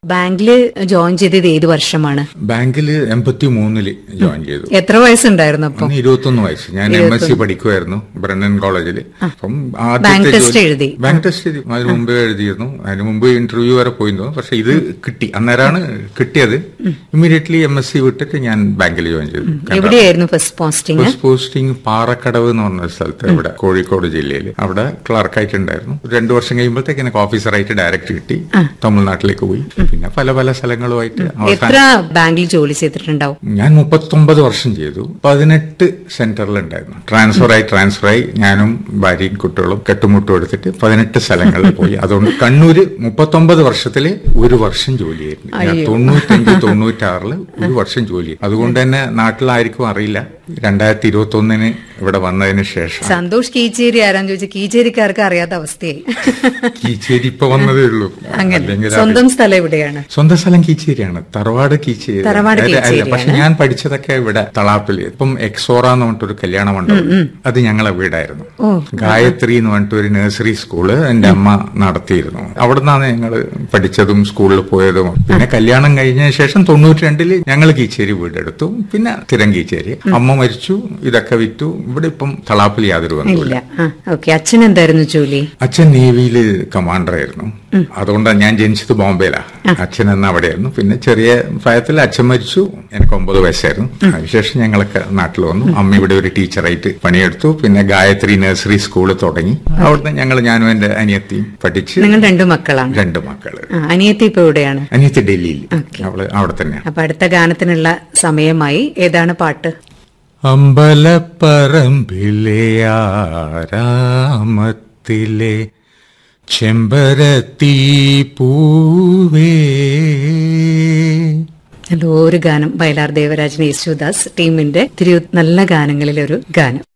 ബാങ്കില് ജോയിൻ ചെയ്തത് ഏത് വർഷമാണ് ബാങ്കില് എൺപത്തി മൂന്നില് ജോയിൻ ചെയ്തു എത്ര വയസ്സുണ്ടായിരുന്നു അപ്പൊ അന്ന് ഇരുപത്തൊന്ന് വയസ്സ് ഞാൻ എം എസ് സി പഠിക്കുമായിരുന്നു ബ്രണ്ണൻ കോളേജിൽ അപ്പം ബാങ്ക് ആദ്യത്തെ ടെസ്റ്റ് ജോലി- എഴുതി. ബാങ്ക് ടെസ്റ്റ് എഴുതി അതിന് മുമ്പേ എഴുതിയിരുന്നു അതിന് മുമ്പ് ഇന്റർവ്യൂ വരെ പോയിരുന്നു പക്ഷെ ഇത് കിട്ടി അന്നേരമാണ് കിട്ടിയത് ഇമ്മീഡിയറ്റ്ലി എം എസ് സി വിട്ടിട്ട് ഞാൻ ബാങ്കിൽ ജോയിൻ ചെയ്തു എവിടെയായിരുന്നു first posting first posting Parakkadavu എന്ന് പറഞ്ഞ ഒരു സ്ഥലത്ത് ഇവിടെ കോഴിക്കോട് ജില്ലയിൽ അവിടെ ക്ലർക്കായിട്ടുണ്ടായിരുന്നു ഒരു രണ്ടു വർഷം കഴിയുമ്പോഴത്തേക്ക് എനിക്ക് ഓഫീസറായിട്ട് ഡയറക്റ്റ് കിട്ടി തമിഴ്നാട്ടിലേക്ക് പോയി പിന്നെ പല പല സ്ഥലങ്ങളുമായിട്ട് അവസാനം എത്ര ബാങ്കിൽ ജോലി ചെയ്തിട്ടുണ്ടാവും ഞാൻ മുപ്പത്തൊമ്പത് വർഷം ചെയ്തു പതിനെട്ട് സെന്ററിലുണ്ടായിരുന്നു ട്രാൻസ്ഫർ ആയി ട്രാൻസ്ഫർ ആയി ഞാനും ഭാര്യയും കുട്ടികളും കെട്ടുമുട്ടും എടുത്തിട്ട് പതിനെട്ട് സ്ഥലങ്ങളിൽ പോയി അതുകൊണ്ട് കണ്ണൂര് മുപ്പത്തൊമ്പത് വർഷത്തില് ഒരു വർഷം ജോലി ചെയ്തിട്ടുണ്ട് ഞാൻ തൊണ്ണൂറ്റഞ്ച് തൊണ്ണൂറ്റാറില് ഒരു വർഷം ജോലി ചെയ്തു അതുകൊണ്ട് തന്നെ നാട്ടിലായിരിക്കും അറിയില്ല രണ്ടായിരത്തി ഇരുപത്തി ഒന്നിന് ഇവിടെ വന്നതിന് ശേഷം സന്തോഷ് കീച്ചേരി ആരാന്ന് ചോദിച്ചാൽ കീച്ചേരിക്കാർക്ക് അറിയാത്ത അവസ്ഥയായി കീച്ചേരി ഇപ്പൊ വന്നതേ ഉള്ളൂ അങ്ങനെ അല്ലെങ്കിൽ സ്വന്തം സ്ഥലം എവിടെയാണ് സ്വന്തം സ്ഥലം കീച്ചേരിയാണ് തറവാട് കീച്ചേരി തറവാട് അല്ല, അല്ല, കീച്ചേരിയാണ്. പക്ഷെ ഞാൻ പഠിച്ചതൊക്കെ ഇവിടെ തളാപ്പില് ഇപ്പം എക്സോറ എന്ന് പറഞ്ഞിട്ടൊരു കല്യാണ മണ്ഡപം അത് ഞങ്ങളെ വീടായിരുന്നു ഗായത്രി എന്ന് പറഞ്ഞിട്ട് ഒരു നഴ്സറി സ്കൂള് എന്റെ അമ്മ നടത്തിയിരുന്നു അവിടെ നിന്നാണ് ഞങ്ങൾ പഠിച്ചതും സ്കൂളിൽ പോയതും പിന്നെ കല്യാണം കഴിഞ്ഞ ശേഷം തൊണ്ണൂറ്റി രണ്ടില് ഞങ്ങൾ കീച്ചേരി വീടെടുത്തു പിന്നെ സ്ഥിരം കീച്ചേരി അമ്മ മരിച്ചു ഇതൊക്കെ വിറ്റു ഇവിടെ ഇപ്പം തളാപ്പിൽ യാതൊരു ബന്ധവുമില്ല ഇല്ല ആ ഓക്കെ അച്ഛൻ എന്തായിരുന്നു ജോലി അച്ഛൻ നേവിയില് കമാൻഡർ ആയിരുന്നു അതുകൊണ്ടാണ് ഞാൻ ജനിച്ചത് ബോംബെയിലാ അച്ഛൻ എന്ന അവിടെയായിരുന്നു പിന്നെ ചെറിയ പ്രായത്തിൽ അച്ഛൻ മരിച്ചു എനിക്ക് ഒമ്പത് വയസ്സായിരുന്നു അതിനുശേഷം ഞങ്ങളൊക്കെ നാട്ടിൽ വന്നു അമ്മ ഇവിടെ ഒരു ടീച്ചറായിട്ട് പണിയെടുത്തു പിന്നെ ഗായത്രി നഴ്സറി സ്കൂൾ തുടങ്ങി അവിടുന്ന് ഞങ്ങൾ ഞാനും എന്റെ അനിയത്തിയും പഠിച്ച് നിങ്ങൾ രണ്ടു മക്കളാണ് രണ്ട് മക്കള് ആ, അനിയത്തി ഇപ്പൊ എവിടെയാണ് അനിയത്തി ഡൽഹിയിൽ അവള് അവിടെ തന്നെയാണ് അപ്പൊ അടുത്ത ഗാനത്തിനുള്ള സമയമായി ഏതാണ് പാട്ട് അമ്പലപ്പറമ്പിലെ ആരാമത്തിലെ ചെമ്പരത്തി പൂവേ നല്ലൊരു ഗാനം വയലാർ ദേവരാജൻ യേശുദാസ് ടീമിന്റെ തിരു നല്ല ഗാനങ്ങളിലൊരു ഗാനം